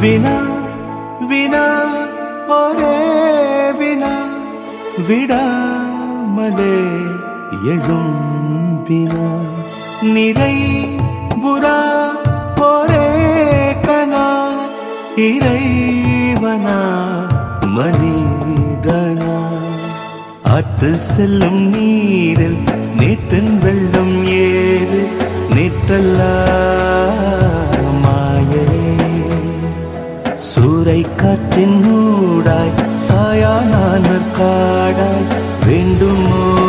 வினா வினா ஒரே வினா விடாமலே எழும் வினா நிறை புறா ஒரே கனா இறைவனா மனிதனா ஆற்றில் செல்லும் நீரில் நேற்றின் வெள்ளம் ஏது நேற்றல்லா மாயரே சூறை காற்றின் ஊடாய் சாயா நான் காடாய் வேண்டுமோ